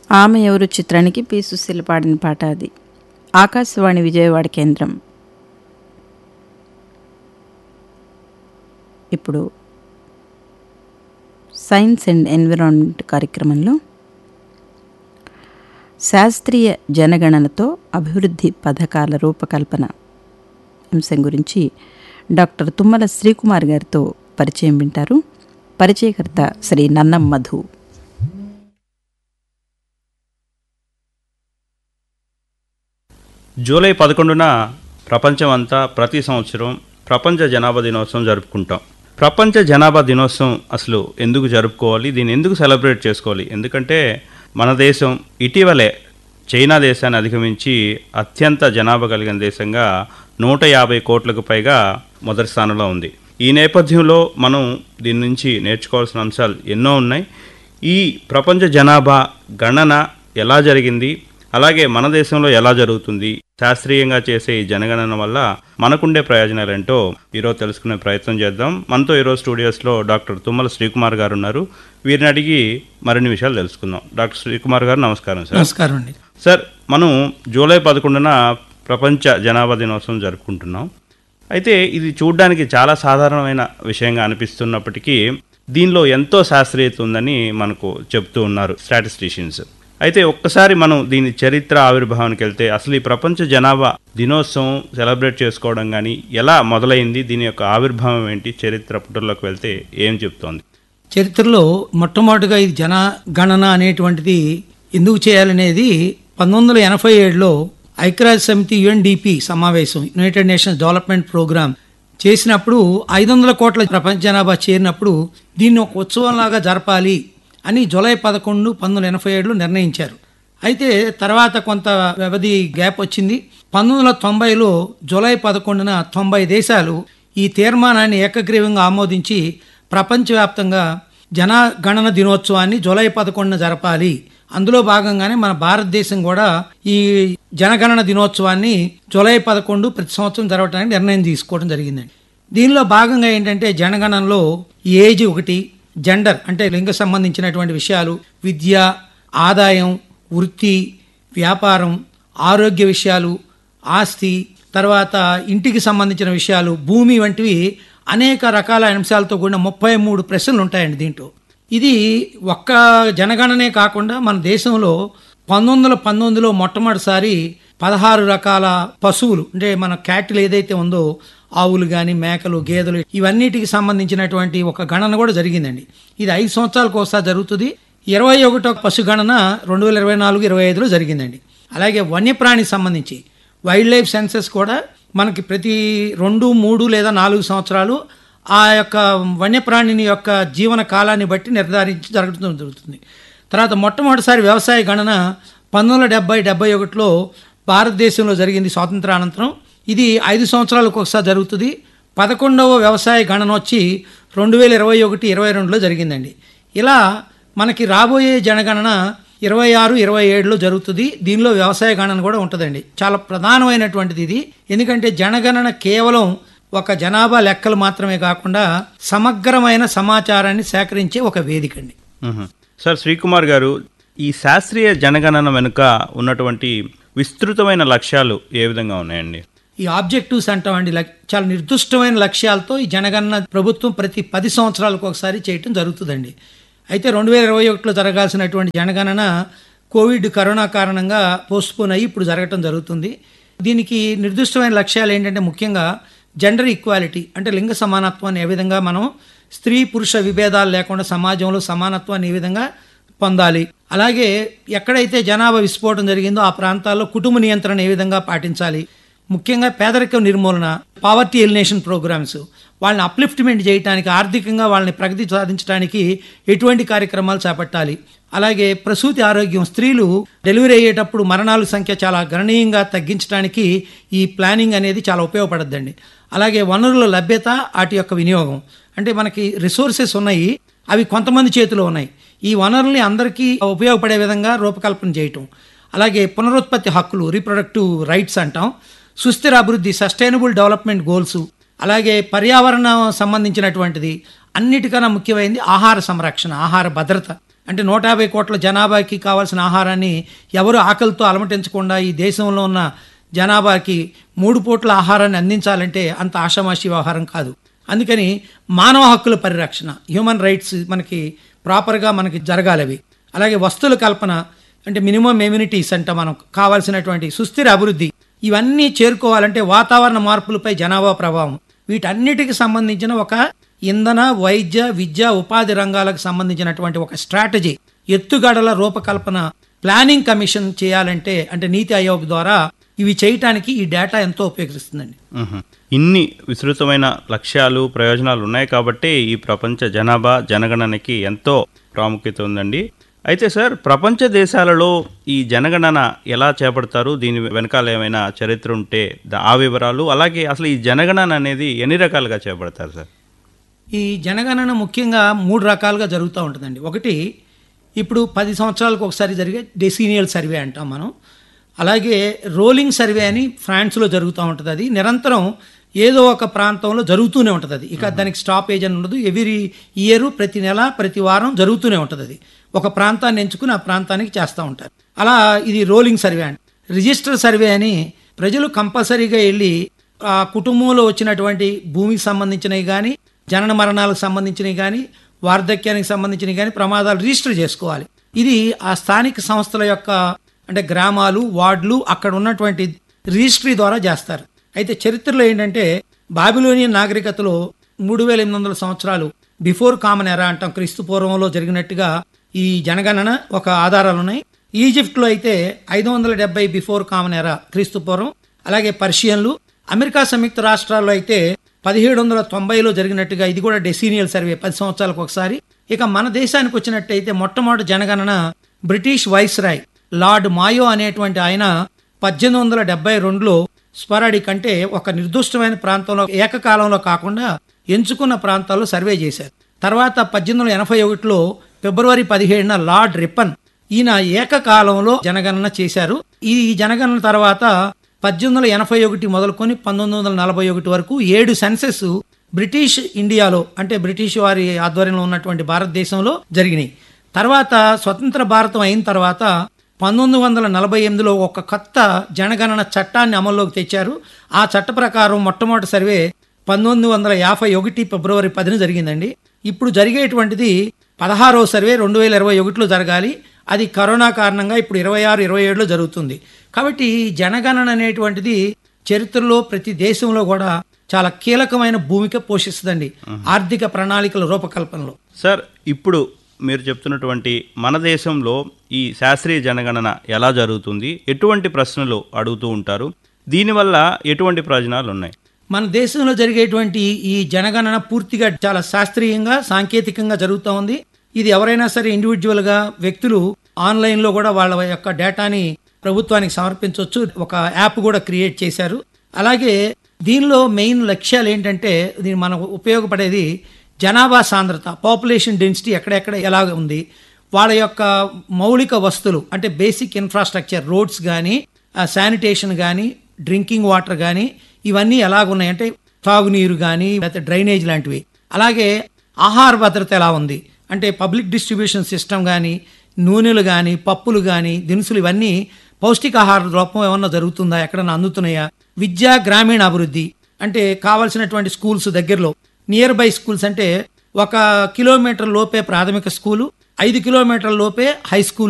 ఆమె ఎవరు చిత్రానికి పి సుశీల పాడిన పాట అది ఆకాశవాణి విజయవాడ కేంద్రం ఇప్పుడు సైన్స్ అండ్ ఎన్విరాన్మెంట్ కార్యక్రమంలో శాస్త్రీయ జనగణనతో అభివృద్ధి పథకాల రూపకల్పన అంశం గురించి డాక్టర్ తుమ్మల శ్రీకుమార్ గారితో పరిచయం వింటారు పరిచయకర్త శ్రీ నన్నం మధు జూలై పదకొండున ప్రపంచం అంతా ప్రతి సంవత్సరం ప్రపంచ జనాభా దినోత్సవం జరుపుకుంటాం ప్రపంచ జనాభా దినోత్సవం అసలు ఎందుకు జరుపుకోవాలి దీన్ని ఎందుకు సెలబ్రేట్ చేసుకోవాలి ఎందుకంటే మన దేశం ఇటీవలే చైనా దేశాన్ని అధిగమించి అత్యంత జనాభా కలిగిన దేశంగా నూట యాభై కోట్లకు పైగా మొదటి స్థానంలో ఉంది ఈ నేపథ్యంలో మనం దీని నుంచి నేర్చుకోవాల్సిన అంశాలు ఎన్నో ఉన్నాయి ఈ ప్రపంచ జనాభా గణన ఎలా జరిగింది అలాగే మన దేశంలో ఎలా జరుగుతుంది శాస్త్రీయంగా చేసే ఈ జనగణన వల్ల మనకుండే ప్రయోజనాలు ఏంటో ఈరోజు తెలుసుకునే ప్రయత్నం చేద్దాం మనతో ఈరోజు స్టూడియోస్లో డాక్టర్ తుమ్మల శ్రీకుమార్ గారు ఉన్నారు వీరిని అడిగి మరిన్ని విషయాలు తెలుసుకుందాం డాక్టర్ శ్రీకుమార్ గారు నమస్కారం సార్ నమస్కారం అండి సార్ మనం జూలై పదకొండున ప్రపంచ జనాభా దినోత్సవం జరుపుకుంటున్నాం అయితే ఇది చూడడానికి చాలా సాధారణమైన విషయంగా అనిపిస్తున్నప్పటికీ దీనిలో ఎంతో శాస్త్రీయత ఉందని మనకు చెప్తూ ఉన్నారు స్టాటిస్టిషియన్స్ అయితే ఒక్కసారి మనం దీని చరిత్ర ఆవిర్భావానికి వెళ్తే అసలు ఈ ప్రపంచ జనాభా దినోత్సవం సెలబ్రేట్ చేసుకోవడం కానీ ఎలా మొదలైంది దీని యొక్క ఆవిర్భావం ఏంటి చరిత్ర పుటల్లోకి వెళ్తే ఏం చెప్తోంది చరిత్రలో మొట్టమొదటిగా ఇది జనగణన అనేటువంటిది ఎందుకు చేయాలనేది పంతొమ్మిది వందల ఎనభై ఏడులో ఐక్యరాజ్య సమితి యుఎన్డిపి సమావేశం యునైటెడ్ నేషన్స్ డెవలప్మెంట్ ప్రోగ్రామ్ చేసినప్పుడు ఐదు వందల కోట్ల ప్రపంచ జనాభా చేరినప్పుడు దీన్ని ఒక ఉత్సవంలాగా జరపాలి అని జూలై పదకొండు పంతొమ్మిది వందల ఎనభై ఏడులో నిర్ణయించారు అయితే తర్వాత కొంత వ్యవధి గ్యాప్ వచ్చింది పంతొమ్మిది వందల తొంభైలో జూలై పదకొండున తొంభై దేశాలు ఈ తీర్మానాన్ని ఏకగ్రీవంగా ఆమోదించి ప్రపంచవ్యాప్తంగా జనగణన దినోత్సవాన్ని జూలై పదకొండున జరపాలి అందులో భాగంగానే మన భారతదేశం కూడా ఈ జనగణన దినోత్సవాన్ని జూలై పదకొండు ప్రతి సంవత్సరం జరగడానికి నిర్ణయం తీసుకోవడం జరిగిందండి దీనిలో భాగంగా ఏంటంటే జనగణనలో ఏజ్ ఒకటి జెండర్ అంటే లింగ సంబంధించినటువంటి విషయాలు విద్య ఆదాయం వృత్తి వ్యాపారం ఆరోగ్య విషయాలు ఆస్తి తర్వాత ఇంటికి సంబంధించిన విషయాలు భూమి వంటివి అనేక రకాల అంశాలతో కూడిన ముప్పై మూడు ప్రశ్నలు ఉంటాయండి దీంట్లో ఇది ఒక్క జనగణనే కాకుండా మన దేశంలో పంతొమ్మిది వందల పంతొమ్మిదిలో మొట్టమొదటిసారి పదహారు రకాల పశువులు అంటే మన క్యాటిల్ ఏదైతే ఉందో ఆవులు కానీ మేకలు గేదెలు ఇవన్నిటికి సంబంధించినటువంటి ఒక గణన కూడా జరిగిందండి ఇది ఐదు సంవత్సరాలకు ఒకసారి జరుగుతుంది ఇరవై ఒకటో పశు గణన రెండు వేల ఇరవై నాలుగు ఇరవై ఐదులో జరిగిందండి అలాగే వన్యప్రాణికి సంబంధించి వైల్డ్ లైఫ్ సెన్సెస్ కూడా మనకి ప్రతి రెండు మూడు లేదా నాలుగు సంవత్సరాలు ఆ యొక్క వన్యప్రాణిని యొక్క జీవన కాలాన్ని బట్టి నిర్ధారించి జరగడం జరుగుతుంది తర్వాత మొట్టమొదటిసారి వ్యవసాయ గణన పంతొమ్మిది వందల డెబ్బై డెబ్బై ఒకటిలో భారతదేశంలో జరిగింది స్వాతంత్రానంతరం ఇది ఐదు సంవత్సరాలకు ఒకసారి జరుగుతుంది పదకొండవ వ్యవసాయ గణన వచ్చి రెండు వేల ఇరవై ఒకటి ఇరవై రెండులో జరిగిందండి ఇలా మనకి రాబోయే జనగణన ఇరవై ఆరు ఇరవై ఏడులో జరుగుతుంది దీనిలో వ్యవసాయ గణన కూడా ఉంటుందండి చాలా ప్రధానమైనటువంటిది ఇది ఎందుకంటే జనగణన కేవలం ఒక జనాభా లెక్కలు మాత్రమే కాకుండా సమగ్రమైన సమాచారాన్ని సేకరించే ఒక వేదిక అండి మ్మ్. సార్ శ్రీకుమార్ గారు ఈ శాస్త్రీయ జనగణన వెనుక ఉన్నటువంటి విస్తృతమైన లక్ష్యాలు ఏ విధంగా ఉన్నాయండి ఈ ఆబ్జెక్టివ్స్ అంటామండి లక్- చాలా నిర్దిష్టమైన లక్ష్యాలతో ఈ జనగణన ప్రభుత్వం ప్రతి పది సంవత్సరాలకు ఒకసారి చేయటం జరుగుతుందండి అయితే రెండు వేల ఇరవై ఒకటిలో జరగాల్సినటువంటి జనగణన కోవిడ్ కరోనా కారణంగా పోస్ట్పోన్ అయ్యి ఇప్పుడు జరగటం జరుగుతుంది దీనికి నిర్దిష్టమైన లక్ష్యాలు ఏంటంటే ముఖ్యంగా జెండర్ ఈక్వాలిటీ అంటే లింగ సమానత్వాన్ని ఏ విధంగా మనం స్త్రీ పురుష విభేదాలు లేకుండా సమాజంలో సమానత్వాన్ని ఏ విధంగా పొందాలి అలాగే ఎక్కడైతే జనాభా విస్ఫోటం జరిగిందో ఆ ప్రాంతాల్లో కుటుంబ నియంత్రణ ఏ విధంగా పాటించాలి ముఖ్యంగా పేదరికం నిర్మూలన పావర్టీ ఎలినేషన్ ప్రోగ్రామ్స్ వాళ్ళని అప్లిఫ్ట్మెంట్ చేయడానికి ఆర్థికంగా వాళ్ళని ప్రగతి సాధించడానికి ఎటువంటి కార్యక్రమాలు చేపట్టాలి అలాగే ప్రసూతి ఆరోగ్యం స్త్రీలు డెలివరీ అయ్యేటప్పుడు మరణాల సంఖ్య చాలా గణనీయంగా తగ్గించడానికి ఈ ప్లానింగ్ అనేది చాలా ఉపయోగపడద్దండి అలాగే వనరుల లభ్యత వాటి యొక్క వినియోగం అంటే మనకి రిసోర్సెస్ ఉన్నాయి అవి కొంతమంది చేతిలో ఉన్నాయి ఈ వనరుల్ని అందరికీ ఉపయోగపడే విధంగా రూపకల్పన చేయటం అలాగే పునరుత్పత్తి హక్కులు రీప్రొడక్టివ్ రైట్స్ అంటాం సుస్థిర అభివృద్ధి సస్టైనబుల్ డెవలప్మెంట్ గోల్స్ అలాగే పర్యావరణ సంబంధించినటువంటిది అన్నిటికన్నా ముఖ్యమైనది ఆహార సంరక్షణ ఆహార భద్రత అంటే నూట యాభై కోట్ల జనాభాకి కావాల్సిన ఆహారాన్ని ఎవరు ఆకలితో అలమటించకుండా ఈ దేశంలో ఉన్న జనాభాకి మూడు పూట్ల ఆహారాన్ని అందించాలంటే అంత ఆషామాషి వ్యవహారం కాదు అందుకని మానవ హక్కుల పరిరక్షణ హ్యూమన్ రైట్స్ మనకి ప్రాపర్గా మనకి జరగాలి అవి అలాగే వస్తువుల కల్పన అంటే మినిమం ఎమ్యూనిటీస్ అంట మనం కావాల్సినటువంటి సుస్థిర అభివృద్ధి ఇవన్నీ చేరుకోవాలంటే వాతావరణ మార్పులపై జనాభా ప్రభావం వీటన్నిటికి సంబంధించిన ఒక ఇంధన వైద్య విద్య ఉపాధి రంగాలకు సంబంధించినటువంటి ఒక స్ట్రాటజీ ఎత్తుగడల రూపకల్పన ప్లానింగ్ కమిషన్ చేయాలంటే అంటే నీతి ఆయోగ్ ద్వారా ఇవి చేయటానికి ఈ డేటా ఎంతో ఉపయోగిస్తుందండి మ్మ్. ఇన్ని విస్తృతమైన లక్ష్యాలు ప్రయోజనాలు ఉన్నాయి కాబట్టి ఈ ప్రపంచ జనాభా జనగణనకి ఎంతో ప్రాముఖ్యత ఉందండి అయితే సార్ ప్రపంచ దేశాలలో ఈ జనగణన ఎలా చేపడతారు దీని వెనకాల ఏమైనా చరిత్ర ఉంటే ద- ఆ వివరాలు అలాగే అసలు ఈ జనగణన అనేది ఎన్ని రకాలుగా చేపడతారు సార్ ఈ జనగణన ముఖ్యంగా మూడు రకాలుగా జరుగుతూ ఉంటుందండి ఒకటి ఇప్పుడు పది సంవత్సరాలకు ఒకసారి జరిగే డెసీనియల్ సర్వే అంటాం మనం అలాగే రోలింగ్ సర్వే అని ఫ్రాన్స్లో జరుగుతూ ఉంటుంది అది నిరంతరం ఏదో ఒక ప్రాంతంలో జరుగుతూనే ఉంటుంది అది ఇక దానికి స్టాపేజ్ అని ఉండదు ఎవ్రీ ఇయర్ ప్రతి నెల ప్రతి వారం జరుగుతూనే ఉంటుంది అది ఒక ప్రాంతాన్ని ఎంచుకుని ఆ ప్రాంతానికి చేస్తూ ఉంటారు అలా ఇది రోలింగ్ సర్వే అండి రిజిస్టర్ సర్వే అని ప్రజలు కంపల్సరీగా వెళ్ళి ఆ కుటుంబంలో వచ్చినటువంటి భూమికి సంబంధించినవి కానీ జనన మరణాలకు సంబంధించినవి కానీ వార్ధక్యానికి సంబంధించినవి కానీ ప్రమాదాలు రిజిస్టర్ చేసుకోవాలి ఇది ఆ స్థానిక సంస్థల యొక్క అంటే గ్రామాలు వార్డులు అక్కడ ఉన్నటువంటి రిజిస్ట్రీ ద్వారా చేస్తారు అయితే చరిత్రలో ఏంటంటే బాబిలోనియన్ నాగరికతలో మూడు వేల ఎనిమిది వందల సంవత్సరాలు బిఫోర్ కామన్ ఎరా అంటాం క్రీస్తు పూర్వంలో జరిగినట్టుగా ఈ జనగణన ఒక ఆధారాలు ఉన్నాయి ఈజిప్ట్లో అయితే ఐదు వందల డెబ్బై బిఫోర్ కామన్ ఎరా క్రీస్తు పూర్వం అలాగే పర్షియన్లు అమెరికా సంయుక్త రాష్ట్రాల్లో అయితే పదిహేడు వందల తొంభైలో జరిగినట్టుగా ఇది కూడా డెసీనియల్ సర్వే పది సంవత్సరాలకు ఒకసారి ఇక మన దేశానికి వచ్చినట్టయితే మొట్టమొదటి జనగణన బ్రిటిష్ వైస్రాయ్ లార్డ్ మాయో అనేటువంటి ఆయన పద్దెనిమిది వందల డెబ్బై రెండులో స్పరాడిక్ అంటే ఒక నిర్దిష్టమైన ప్రాంతంలో ఏకకాలంలో కాకుండా ఎంచుకున్న ప్రాంతాల్లో సర్వే చేశారు తర్వాత పద్దెనిమిది వందల ఎనభై ఒకటిలో ఫిబ్రవరి పదిహేడున లార్డ్ రిప్పన్ ఈయన ఏకకాలంలో జనగణన చేశారు ఈ జనగణన తర్వాత పద్దెనిమిది వందల ఎనభై ఒకటి మొదలుకొని పంతొమ్మిది వందల నలభై ఒకటి వరకు ఏడు సెన్సెస్ బ్రిటిష్ ఇండియాలో అంటే బ్రిటిష్ వారి ఆధ్వర్యంలో ఉన్నటువంటి భారతదేశంలో జరిగినాయి తర్వాత స్వతంత్ర భారతం అయిన తర్వాత పంతొమ్మిది వందల నలభై ఎనిమిదిలో ఒక కొత్త జనగణన చట్టాన్ని అమల్లోకి తెచ్చారు ఆ చట్ట ప్రకారం మొట్టమొదటి సర్వే పంతొమ్మిది వందల యాభై ఒకటి ఫిబ్రవరి పదిన జరిగిందండి ఇప్పుడు జరిగేటువంటిది పదహారో సర్వే రెండు వేల ఇరవై ఒకటిలో జరగాలి అది కరోనా కారణంగా ఇప్పుడు ఇరవై ఆరు ఇరవై ఏడులో జరుగుతుంది కాబట్టి ఈ జనగణన అనేటువంటిది చరిత్రలో ప్రతి దేశంలో కూడా చాలా కీలకమైన భూమిక పోషిస్తుందండి ఆర్థిక ప్రణాళికల రూపకల్పనలో సార్ ఇప్పుడు మీరు చెప్తున్నటువంటి మన దేశంలో ఈ శాస్త్రీయ జనగణన ఎలా జరుగుతుంది ఎటువంటి ప్రశ్నలు అడుగుతూ ఉంటారు దీనివల్ల ఎటువంటి ప్రయోజనాలు ఉన్నాయి మన దేశంలో జరిగేటువంటి ఈ జనగణన పూర్తిగా చాలా శాస్త్రీయంగా సాంకేతికంగా జరుగుతూ ఉంది ఇది ఎవరైనా సరే ఇండివిజువల్గా వ్యక్తులు ఆన్లైన్లో కూడా వాళ్ళ యొక్క డేటాని ప్రభుత్వానికి సమర్పించవచ్చు ఒక యాప్ కూడా క్రియేట్ చేశారు అలాగే దీనిలో మెయిన్ లక్ష్యాలు ఏంటంటే దీని మనకు ఉపయోగపడేది జనాభా సాంద్రత పాపులేషన్ డెన్సిటీ ఎక్కడెక్కడ ఎలాగ ఉంది వాళ్ళ యొక్క మౌలిక వస్తువులు అంటే బేసిక్ ఇన్ఫ్రాస్ట్రక్చర్ రోడ్స్ కానీ శానిటేషన్ కానీ డ్రింకింగ్ వాటర్ కానీ ఇవన్నీ ఎలాగున్నాయి అంటే తాగునీరు కానీ లేకపోతే డ్రైనేజ్ లాంటివి అలాగే ఆహార భద్రత ఎలా ఉంది అంటే పబ్లిక్ డిస్ట్రిబ్యూషన్ సిస్టమ్ కానీ నూనెలు కానీ పప్పులు కానీ దినుసులు ఇవన్నీ పౌష్టికాహార లోపం ఏమన్నా జరుగుతుందా ఎక్కడన్నా అందుతున్నాయా విద్యా గ్రామీణ అభివృద్ధి అంటే కావాల్సినటువంటి స్కూల్స్ దగ్గరలో నియర్ బై స్కూల్స్ అంటే ఒక కిలోమీటర్ లోపే ప్రాథమిక స్కూలు ఐదు కిలోమీటర్ల లోపే హై స్కూల్